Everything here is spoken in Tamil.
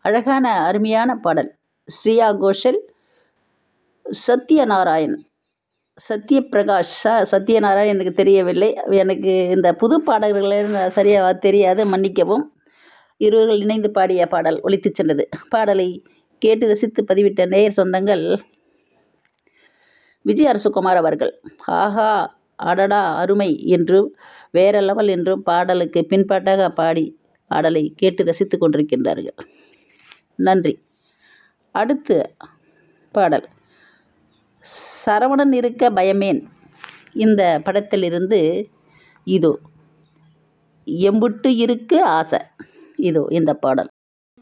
அழகான அருமையான பாடல் ஸ்ரேயா கோஷல் சத்யநாராயண் சத்யபிரகாஷ் சத்யநாராயண் எனக்கு தெரியவில்லை எனக்கு இந்த புது பாடல்களை நான் சரியாக தெரியாது மன்னிக்கவும் இருவர்கள் இணைந்து பாடிய பாடல் ஒலித்துச் சென்றது பாடலை கேட்டு ரசித்து பதிவிட்ட நேயர் சொந்தங்கள் விஜய் அரசுகுமார் அவர்கள் ஆஹா அடடா அருமை என்றும் வேற லெவல் என்றும் பாடலுக்கு பின்பாட்டாக பாடி பாடலை கேட்டு ரசித்து கொண்டிருக்கின்றார்கள் நன்றி அடுத்து பாடல் சரவணன் இருக்க பயமேன் இந்த படத்திலிருந்து இதோ எம்புட்டு இருக்கு ஆசை இதோ இந்த பாடல்